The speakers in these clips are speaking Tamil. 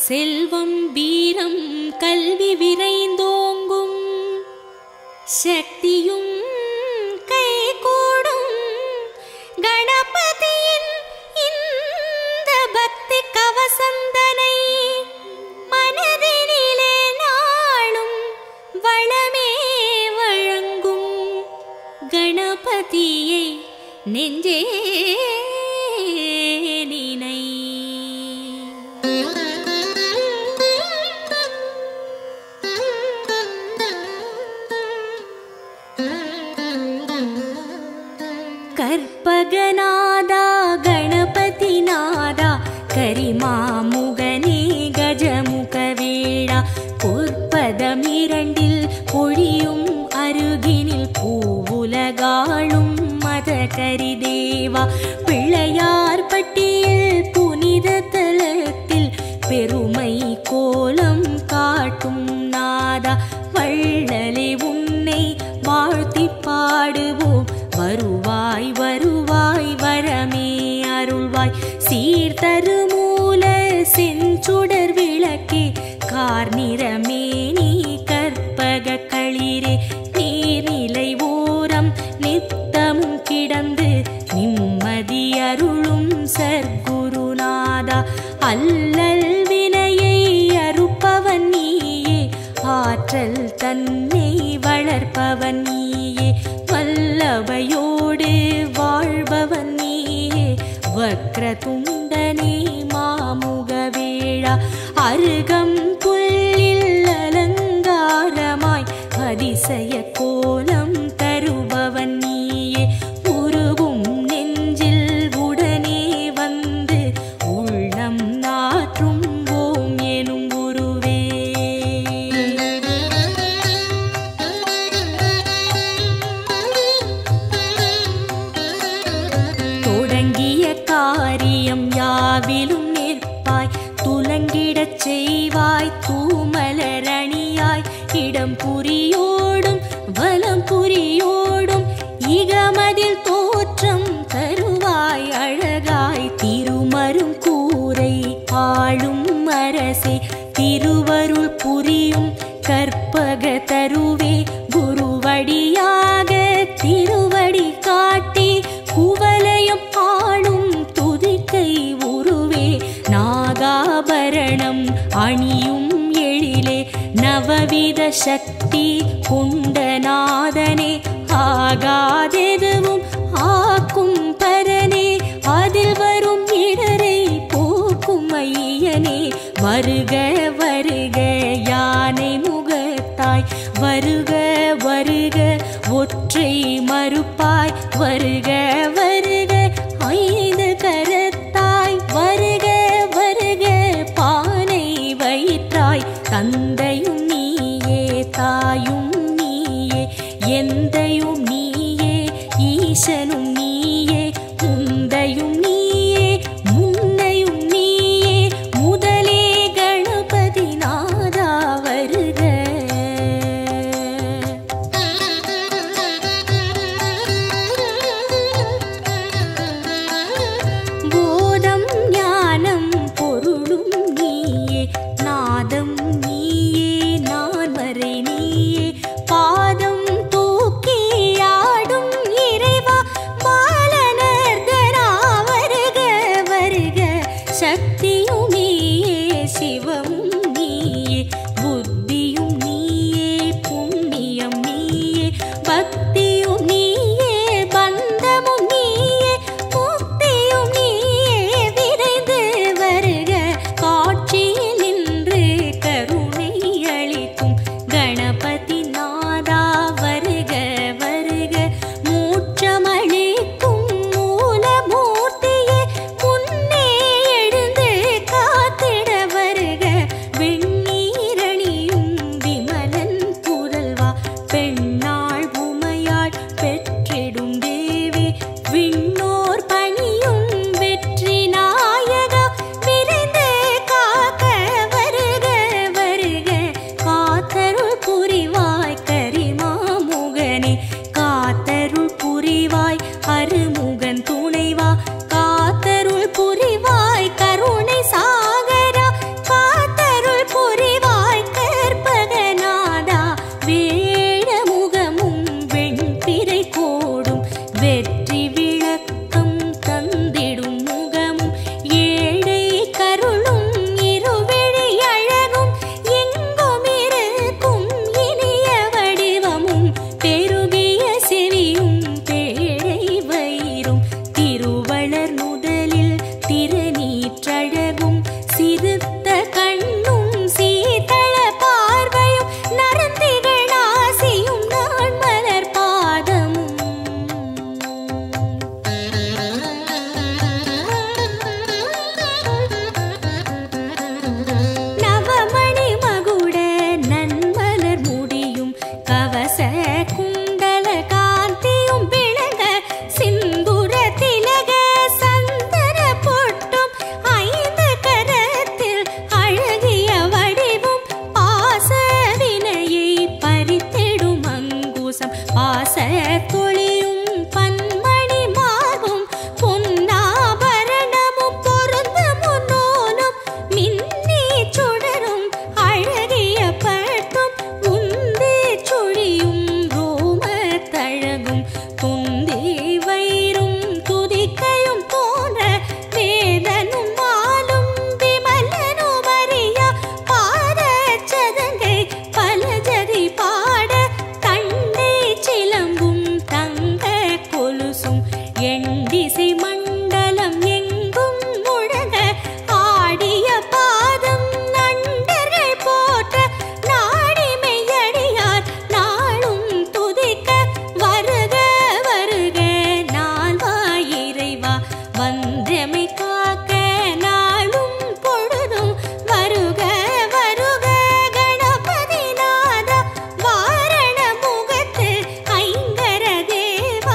செல்வம் வீரம் கல்வி விரைந்தோங்கும் சக்தியும் கைகூடும் கணபதியின் இந்த பக்தி கவசந்தனை மனதினிலே நாளும் வளமே வழங்கும் கணபதியை நெஞ்சே நினை கற்பகநாதா கணபதிநாதா கரிமாமுகனே கஜமுகவேளா பொற்பதம் இரண்டில் பொழியும் அருகினில் பூவுலகாளும் மத கரிதேவா பிள்ளையார் பட்டியில் புனித தலத்தில் பெருமை கோலம் காட்டும் நாதா வள்ளலே உன்னை வாழ்த்தி பாடுவோம் வருவாய் வருவாய் வரமே அருள்வாய் சீர்தரு மூல செஞ்சுடர் விளக்கே கார்நிறமே நீ கற்பக களிரே நீர்நிலை ஓரம் நித்தமும் கிடந்து நிம்மதி அருளும் சர்க்குருநாதா அல்லல் வினையை அறுப்பவன் நீயே ஆற்றல் தன்னை வளர்ப்பவன் நீயே வல்லவையோடு வாழ்பவன் நீயே வக்ரதுண்டனே மாமுகவேழா அருகம் புல்லில் அலங்காரமாய் அதிசய கோலம் தருபவன் நீயே உருகும் நெஞ்சில் உடனே வந்து உள்ளம் நாற்றும் ஓம் எனும் குருவே தொடங்கிய காரியம் யாவிலும் நிற்பாய் துலங்கிடச் செய்வாய் தூமலரணியாய் இடம் புரியோடும் வலம் புரியோடும் இகமதில் தோற்றம் தருவாய் அழகாய் திருமரும் கூரை ஆளும் அரசே திருவருள் புரியும் கற்பக தருவே குருவடியாக திருவடி காட்டி குவலயம் ஆளும் துதிக்கை உருவே நாகாபரணம் அணியும் எழிலே நவவித சக்தி குண்டநாதனே ஆகாதெதுவும் ஆக்கும் பரனே அதில் வரும் இடரை போக்கும் ஐயனே வருக வருக யானை முகத்தாய் வருக வருக ஒற்றை மறுப்பாய் வருக வருக ஐந்து கரத்தாய் வருக வருக பானை வயிற்றாய் தந்தையும் நீயே தாயும் நீயே எந்தையும் நீயே ஈசனும் நீயே முந்தையும் நீயே முன்னையும் நீயே முதலே கணபதி நாதா வருக போதம் ஞானம் பொருளும் நீயே நாதம் நீயே நான் வரை நீயே பாதம் தூக்கி ஆடும் இறைவா பாலனர்கரா வருக வருக சக்தியும் நீயே சிவமும் நீயே புத்தியும் நீயே புண்ணியம் நீயே பக்தியும் நீயே பந்தமும் நீயே முக்தியும் நீயே விரைந்து வருக காட்சியில் நின்று கருணை அளிக்கும் கணபதி நாதா வருக வருக மூச்சமளிக்கும் மூலமூர்த்தியே முன்னே எழுந்து சுடர் நுதலில் திருநீற்றழகும் சிறுத்த கண்ணும் சீதள பார்வையும் நரந்திகள் ஆசியும் நான் மலர் பாதமும் நவமணி மகுட நன்மலர் முடியும் கவச குண்டல காந்தியும் விளங்க சிந்துர திலக சந்தன பொட்டும் ஐந்து கரத்தில் அழகிய வடிவும் பாச வினையை பறித்திடும் அங்குசம் பாச தொழியும் பன்மணி மார்பும் பொன்னாபரணமும் பொருந்த முன்னோனும் மின்னி சுடரும் அழகிய பட்டும் உந்தி சுழியும் ரோம தழகும் துந்தி வயிறும் துதிக்கையும் தோன்ற வேதனும் மாலும் விமலனும் அறியா பாத சதங்கை பல ஜதி பாட தண்டை சிலம்பும் தங்க கொலுசும் எண்டிசை மண்டலம் எங்கும் முழங்க ஆடிய பாதம் நண்டர்கள் போற்ற நாடி மெய்யடியார் நாளும் துதிக்க வருக வருக நால்வாய் இறைவா வந்தமை காக்க நாளும் பொழுதும் வருக வருக கணபதி நாதா வாரண முகத்து ஐங்கர தேவா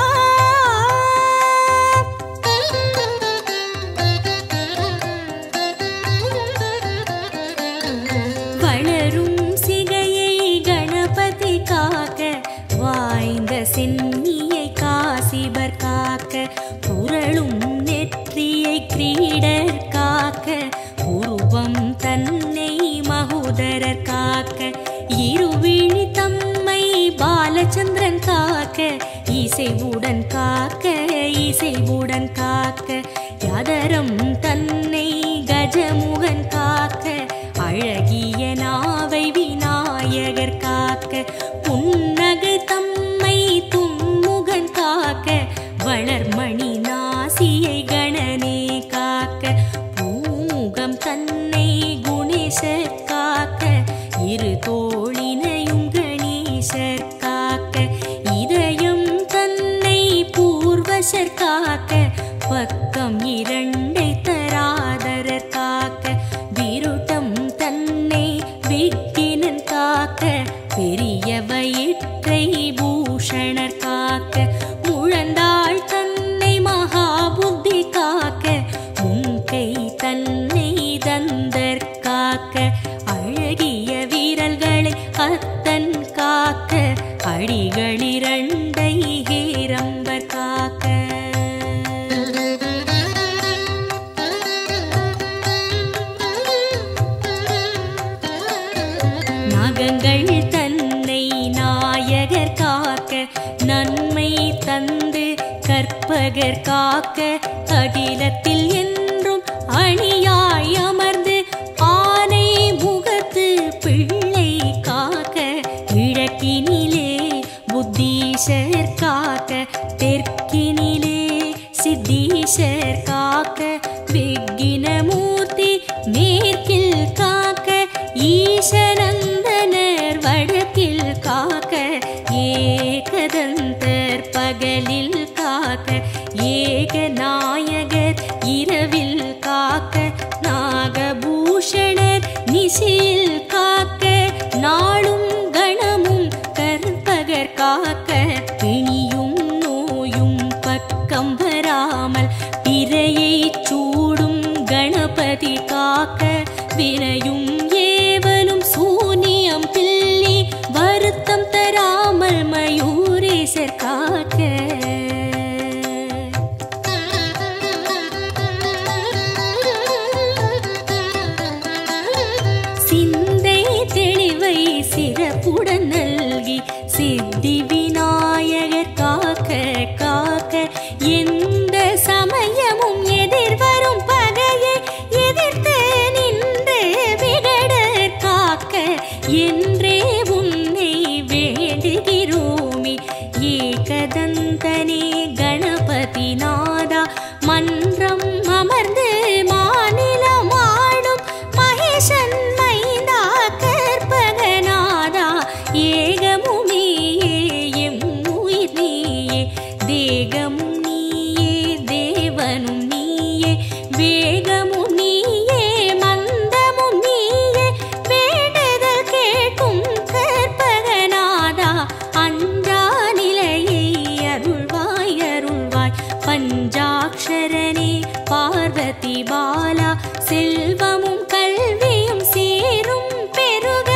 வளரும் சிகையை கணபதி காக்க வாய்ந்த சென்னியை காசிபர் காக்க புரளும் நெற்றியை கிரீடர் காக்க உருவம் தன்னை மகுதரர் காக்க இருவிழி தம்மை பாலச்சந்திரன் காக்க இசைவுடன் காக்க இசைவுடன் காக்க யாதரம் தன்னை கஜமுகன் காக்க அழகிய நாவை விநாயகர் காக்க புன்னகை தம்மை தும்முகன் காக்க வளர்மணி நாசியை கணனே காக்க பூமுகம் தன்னை குணேசர் காக்க இரு தோழினையும் கணேசர் காக்க இதயம் தன்னை பூர்வசர் காக்க பக்கம் இரண்டை தராதரர் காக்க விருட்டம் தன்னை விக்கினன் காக்க பெரிய வயிற்றை பூஷணர் காக்க முழந்தாள் தன்னை மகாபுத்தி காக்க முன்கை தன்னை தந்தர் காக்க அழகிய வீரல்களை அத்தன் காக்க அடிகளிரண்டை ஹேரம்பர் காக்க நகங்கள் தன்னை நாயகர் காக்க நன்மை தந்து கற்பகர் காக்க அகிலத்தில் என்றும் அணியாய் அமர்ந்து ஆனை முகத்து பிள்ளை காக்க கிழக்கினிலே புத்தீஷர் காக்க தெற்கினிலே சித்தீஷர் காக்க விக்கினமூர்த்தி மேற்கில் காக்க ஈசனந்தனர் வடக்கில் காக்க ஏகதந்தர் பகலில் காக்க ஏகநாயகர் இரவில் காக்க நாகபூஷணர் நிசியில் காக்க நாளும் கணமும் கற்பகர் காக்க பிணியும் நோயும் பக்கம் வராமல் பிறையை சூடும் கணபதி காக்க வினையும் ஏவலும் சூனியம் பில்லி வருத்தம் தராமல் மயூரேசர் காக்க சிந்தை தெளிவை சிறப்புடன் நல்கி சித்தி விநாயகர் காக்க காக்க எந்த சமயமும் எதிர்வரும் பகையை எதிர்த்து நின்று ஈஸ்வரனே பார்வதி பாலா செல்வமும் கல்வியும் சேரும் பெருக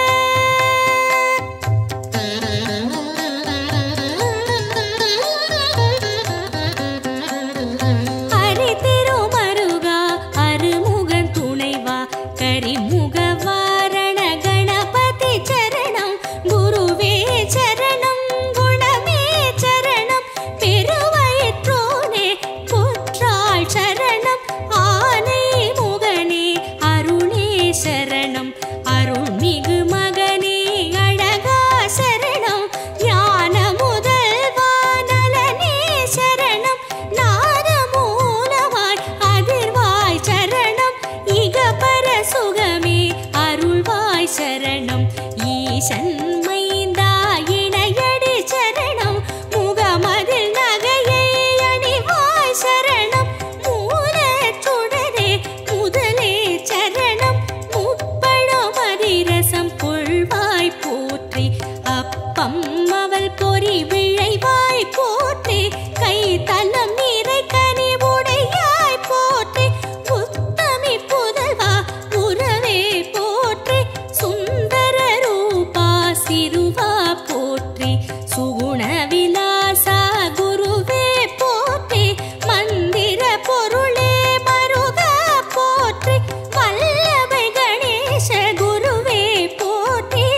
ஹரி திருமருகா அருமுகன் துணைவா கரிமுக வாரண கணபதி சரணம் குருவே சரணம் குணமே சரணம் பெருவயிற்றோனே புற்றாள் சரணம் ஆனை முகனே அருணே சரணம் அருள்மிகு மகனே அழகா சரணம் ஞான முதல்வா நலனே சரணம் நாத மூலமாய் அதிர்வாய் சரணம் இகபர சுகமே அருள்வாய் சரணம் ஈசன் மைந்தா இணையடி சரணம் முகமதில் நகையை அணிவாய் சரணம் மூலச் சுடரே முதலே சரணம் முப்பழம் அதிரசம் கொள்வாய் போற்றி அப்பம் அவள் பொறி விழைவாய் போற்றி கை தலம் நீரை கனி உடையாய் போற்றி உத்தமி புதல்வா உறவே போற்றி சுந்தர ரூபா சிறுவா போற்றி சுகுண விலாசா குருவே போற்றி மந்திர பொருளே மருகா போற்றி வல்லவை கணேச குருவே போற்றி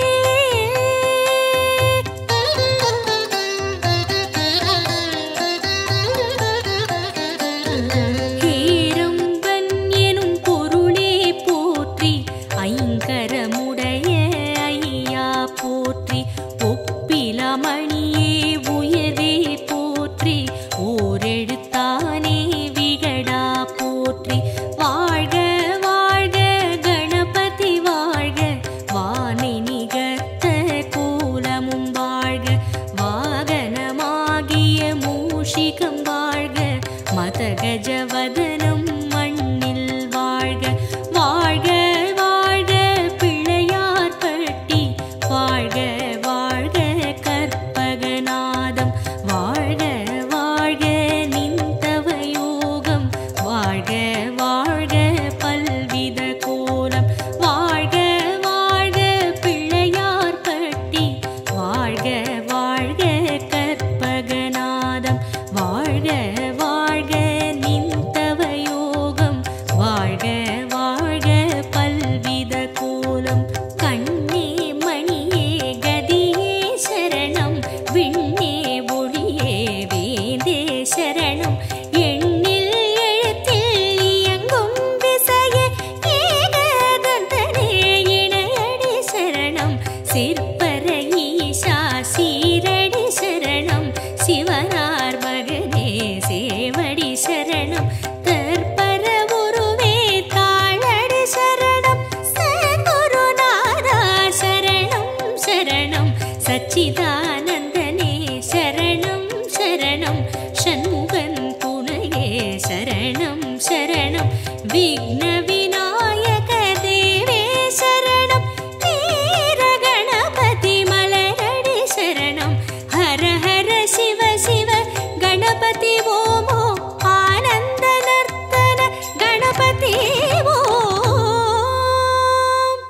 ஹேரம்பன் எனும் பொருளே போற்றி ஐங்கரமுடைய ஐயா போற்றி ஒப்பிலமணியே உயர்வே போற்றி ஓரெழுத்தானே விகடா போற்றி வாழ்க வாழ்க கணபதி வாழ்க வானை நிகர்த்த கோலமும் வாழ்க வாகனமாகிய மூஷிகம் வாழ்க மதகஜவதனம் மண்ணில் வாழ்க வாழ்க வாழ்க பிள்ளையார் பட்டி வாழ்க வாழ்க கற்பகநாதம் வாழ்க வாழ்க நின்றவ யோகம் வாழ்க வாழ்க பல்வித கோலம் வாழ்க வாழ்க பிள்ளையார் பட்டி வாழ்க வாழ்க கற்பகநாதம் வாழ்க வாழ்க நின்றவ யோகம் வாழ்க வாழ்க பல்வித கோலம் கண்ணே மணியே கதியே சரணம் விண்ணே ஒளியே வேந்தே சரணம் எண்ணில் எழுத்தில் இயங்கும் விசையே ஏகதந்தனே இணையடி சரணம் சிற்பர ஈசா சீரடி சரணம் சிவனார் மகனே சேவடி சரணம் தற்பர உருவே தாழடி சரணம் சகுருநாதா சரணம் சரணம் சச்சிதானந்தனே சரணம் சரணம் சண்முகன் துணையே சரணம் சரணம் விக்ன விநாயக தேவே சரணம் வீர கணபதி மலரடி சரணம் ஹர ஹர சிவ சிவ கணபதி ஓமோ ஆனந்த நர்த்தன கணபதி ஓம்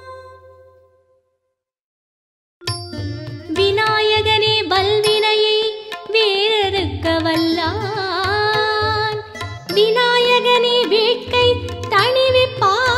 விநாயகனே வல்வினையை வேறறுக்க வல்லான் விநாயகனே வேட்கை தணிவிப்பான்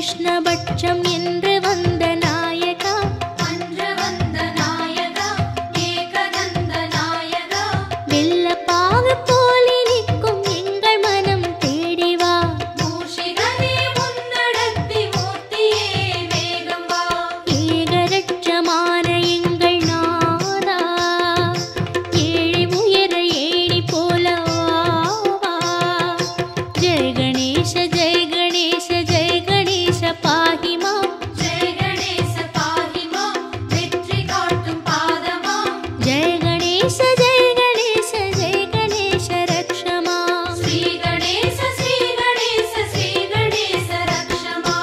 கிருஷ்ணபட்சம் என்று வந்த நாயகா அன்று வந்த நாயகா ஏகதந்த நாயகா வெள்ளப்பாகு போலி நிற்கும் எங்கள் மனம் தேடி வா மூஷிகனே முன்னடத்தி மூர்த்தியே வேகம் வா ஏகரட்சமான எங்கள் நாதா ஏழி உயர ஏழி போல வா. ஜெய கணேச ஜெய கணேச ஜெய கணேச பாகிமா ஜெய கணேச பாஹிமா வெற்றி காட்டும் பாதமா ஜெய கணேச ஜெய கணேச ஜெய கணேச ரக்ஷமா ஸ்ரீ கணேச ஸ்ரீ கணேச ஸ்ரீ கணேச ரக்ஷமா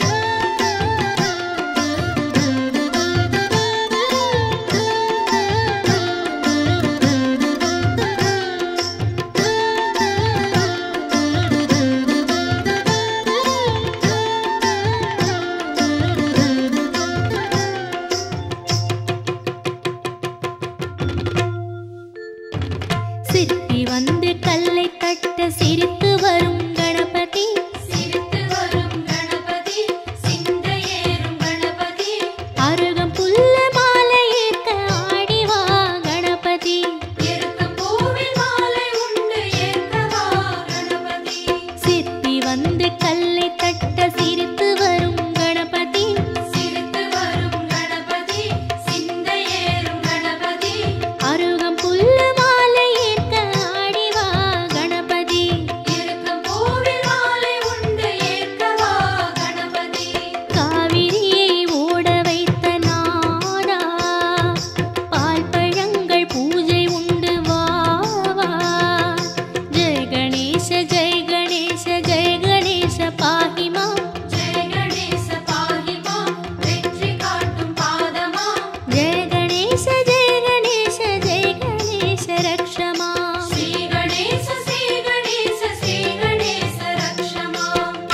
சிற்பி வந்து கல்லை தட்ட சிரித்து வரும் கணபதி சிரித்து வரும் கணபதி சிந்தை ஏறும் கணபதி அருகம் புல்ல மாலை ஏற்க ஆடி வா கணபதி இருக்கும் பூவில் மாலை உண்டு ஏற்கவா கணபதி சிற்பி வந்து கல்லை தட்ட சிரித்து வரும் கணபதி சிரித்து வரும் கணபதி சிந்தை ஏறும் கணபதி அருகம் புல்ல மாலை ஏற்க ஆடி வா கணபதி இருக்கும் பூவில் மாலை உண்டு ஏற்கவா கணபதி காவிரியை ஓட வைத்த நாடா பால் பழங்கள் பூஜை உண்டு வா வா ஜெய கணேச ஜெய கணேச ஜெய கணேச பாகிமா ஜெய கணேச பாஹிமா வெற்றி காட்டும் பாதமா ஜெய கணேச ஜெய கணேச ஜெய கணேச ரக்ஷமா ஸ்ரீ கணேச ஸ்ரீ கணேச ஸ்ரீ கணேச ரக்ஷமா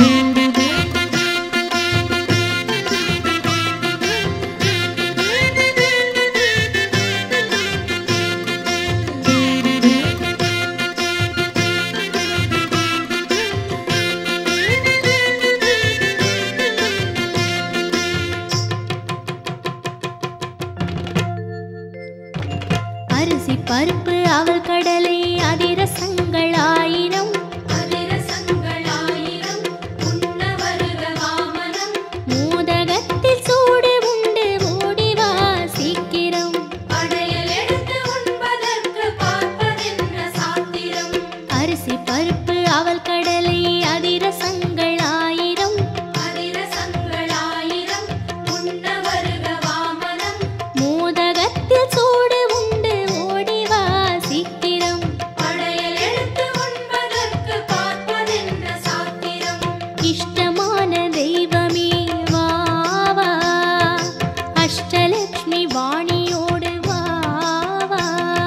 அரிசி பருப்பு அவல் கடலை அதிரசங்கள் ஆயிரம் அதிரசங்கள் ஆயிரம் உண்ண வருக வாமனம் மோதகத்தில் சூடு உண்டு ஓடி வா சீக்கிரம் படையல் எடுத்து உண்பதற்கு பார்ப்பதென்ன சாத்திரம் அரிசி பருப்பு அவல் கடலை அதிரசங்கள் ஆயிரம் அதிரசங்கள் ஆயிரம் உண்ண வருக வாமனம் மோதகத்தில் சூடு உண்டு ஓடி வா சீக்கிரம் படையல் எடுத்து உண்பதற்கு பார்ப்பதென்ன சாத்திரம் இஷ்டமான தெய்வமே வா வா அஷ்டலக்ஷ்மி வாணியோடு வா வா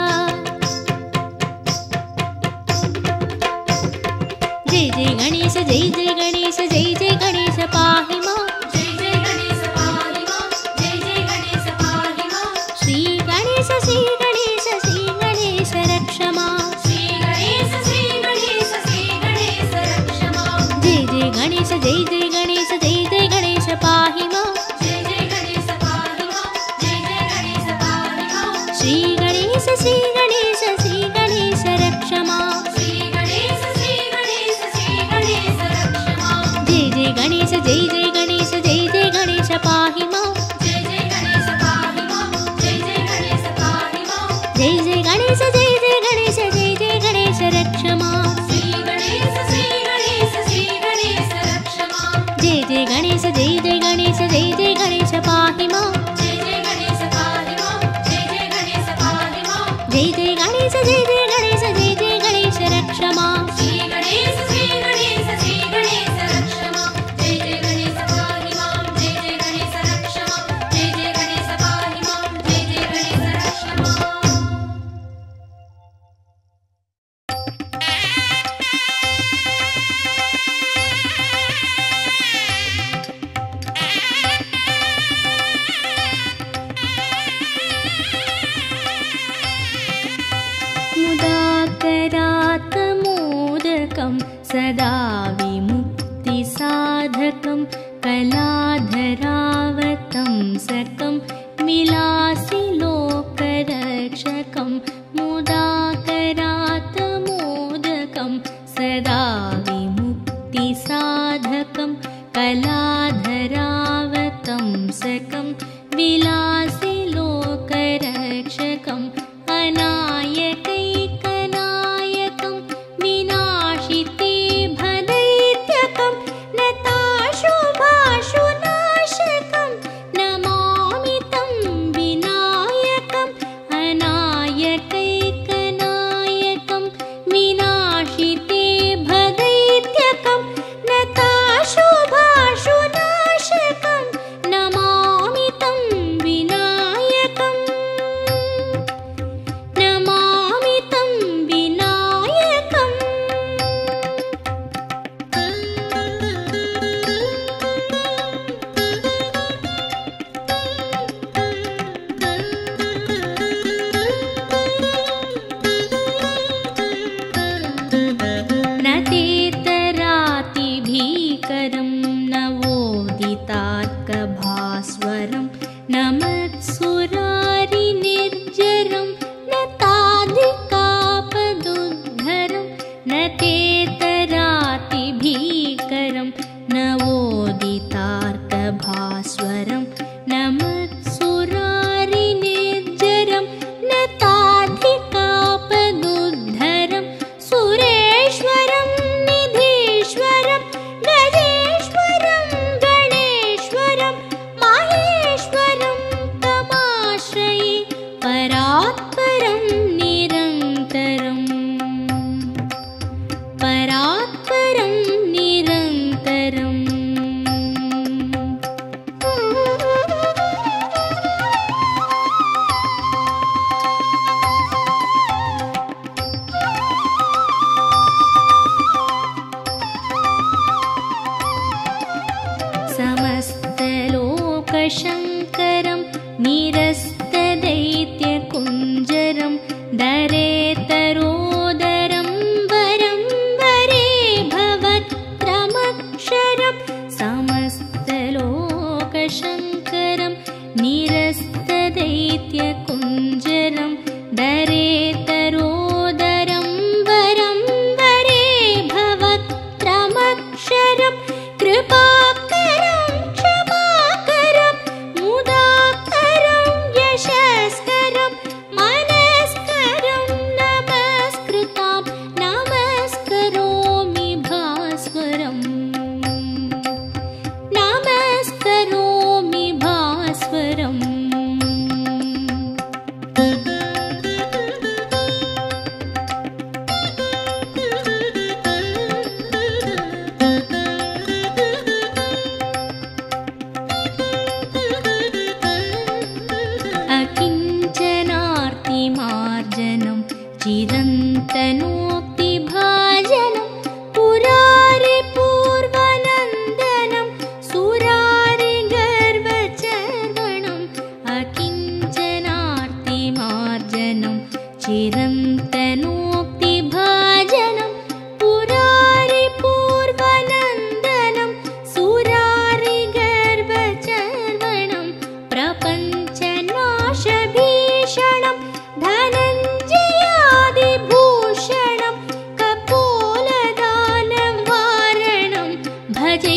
ஜெய் ஜெய் கணேச ஜெய் ஜெய் கணேச ஜெய் ஜெய் கணேச பாஹிமா ஜெய் ஜெய் கணேச பாலிமா ஜெய் ஜெய் கணேச பாலிமா ஸ்ரீ கணேச ஸ்ரீ கணேச ஸ்ரீ கணேச ரக்ஷமா ஸ்ரீ கணேச ஸ்ரீ கணேச ஸ்ரீ கணேச ரக்ஷமா ஜெய் ஜெய் கணேச ஜெய் ஜெய் கணேச ஜெய் ஜெய் கணேச பாஹிமா ஜெய் ஜெய் கணேச பாலிமா ஜெய் ஜெய் கணேச பாலிமா ஸ்ரீ கணேச ஸ்ரீ கணேச ஸ்ரீ கணேச ரக்ஷமா ஸ்ரீ கணேச ஸ்ரீ கணேச ஸ்ரீ கணேச ரக்ஷமா ஜெய் ஜெய் கணேச ஜெய் ஜெய் கணேச ஜெய் ஜெய் கணேச பாஹிமா ஜெய் ஜெய் கணேச பாலிமா ஜெய் ஜெய் கணேச பாலிமா ஜெய் ஜெய் கணேச ஜெய் ஜெய் கணேச ஜெய் ஜெய் கணேச ரக்ஷமா ஸ்ரீ கணேச ஸ்ரீ கணேச ஸ்ரீ கணேச ரக்ஷமா ஜெய் ஜெய் கணேச ஜெய் ஜெய் கணேச ஜெய் ஜெய் கணேச பாஹிமா ஜெய் ஜெய் கணேச பாலிமா ஜெய் ஜெய் கணேச பாலிமா ஜெய் ஜெய் கணேச ஜெய் ஜெய் கணேச ஜெய் ஜெய் கணேச ரக்ஷமா ஸ்ரீ கணேச ஸ்ரீ கணேச ஸ்ரீ கணேச ரக்ஷமா ஜெய் ஜெய் கணேச பாலிமா ஜெய் ஜெய் கணேச ரக்ஷமா ஜெய் ஜெய் கணேச பாலிமா ஜெய் ஜெய் கணேச ரக்ஷமா मुदाकरात्मोदकं सदा विमुक्तिसाधकं कलाधरावतं सकं मिलासि लोकरक्षकं मुदाकरातमोदकं सदा विमुक्तिसाधकं कलाधरावतं सकं विलासि लोकरक्षकम् अनायकैकनायकं विनाशिते भदैत्यकं नताशुभाशुनाशकं नमामि तं विनायकम् अनायकैकनायकं विनाशिते भदैत्यकं नताशुभाशुनाशकं नमामि तं विनायकम् नमामि तं विनायकम् न तेतरातिभीकरं नवोदितात्कभास्वरं न मत्सुरारिनिर्जरं न ताधिकापदुद्धरं न तेतरातिभीकरं नवोदितार्कभास्वरं न मत्सुरारिनिर्जरं न ताधिकापदुद्धरं सुरेश्वरं निधीश्वरं गजेश्वरं गणेश्वरं माहेश्वरं तमाश्रये परात्परं निरन्तरम् परात्परं निरन्तरम् समस्तलोकशङ्करं निरस्तदैत्यकुञ्जरं दरेतरोदरं वरं वरे भवत्रमक्षरं समस्तलोकशङ्करं निरस्तदैत्यकुञ्जरं दरेतरोदरं वरं वरे भवत्रमक्षरं कृपाकरं क्षमाकरं मुदाकरं यशस्करं मनस्करं नमस्कृतां नमस्करोमि भास्वरम् नमस्करोमि भास्वरम् अकिञ्चनार्तिमार्जनं चिरन्तनोक्तिभाजनं पुरारिपूर्वनन्दनं सुरारिगर्वचर्वणम् अकिञ्चनार्तिमार्जनं चिरन्तनोक्तिभाजनं पुरारिपूर्वनन्दनं सुरारिगर्वचर्वणं प्रपञ्चनाशभीषणं धनञ्जयादिभूषणं कपोलदानवारणं भजे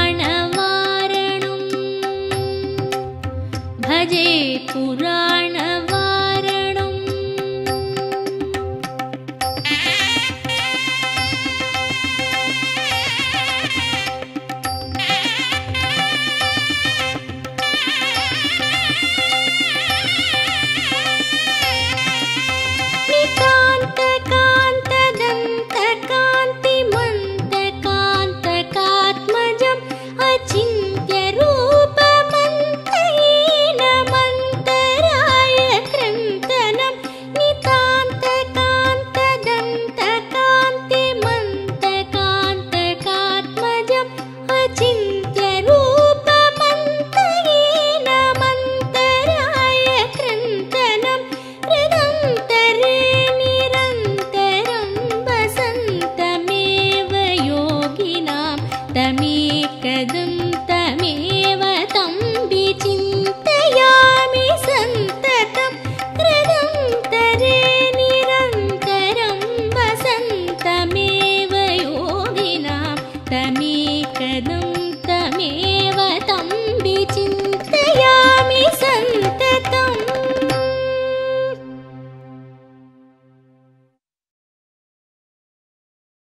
पुराणवारणम् भजे पुराणवारणम्